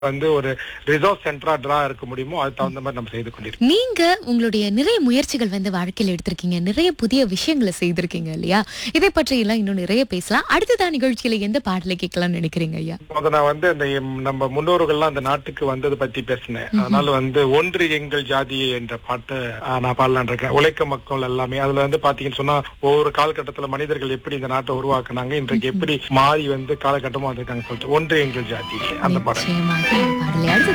வந்து ஒரு resource சென்டரா draw இருக்க முடியுமோ அது தகுந்த மாதிரி நம்ம செய்து கொண்டிருக்கோம் நீங்க உங்களுடைய நிறைய முயற்சிகள் வந்து வாழ்க்கையில எடுத்திருக்கீங்க நிறைய புதிய விஷயங்களை செய்திருக்கீங்க இல்லையா இதை பற்றி எல்லாம் இன்னும் நிறைய பேசலாம் அடுத்ததான் நிகழ்ச்சியில எந்த பாடலை கேட்கலாம்னு நினைக்கிறீங்க ஐயா முத நான் வந்து இந்த எம் நம்ம முன்னோர்கள்லாம் அந்த நாட்டுக்கு வந்தது பத்தி பேசினேன் அதனால வந்து ஒன்று எங்கள் ஜாதி என்ற பாட்டை ஆ, நான் பாடலான் இருக்கேன் உழைக்க மக்கள் எல்லாமே அதுல வந்து பாத்தீங்கன்னு சொன்னா ஒவ்வொரு காலகட்டத்துல மனிதர்கள் எப்படி இந்த நாட்டை உருவாக்குனாங்க இன்றைக்கு எப்படி மாறி வந்து காலகட்டமா வந்திருக்காங்க சொல்லிட்டு ஒன்று எங்கள் ஜாதி அந்த பாடல் நிச்சயமாக இந்த பாடலை அடுத்து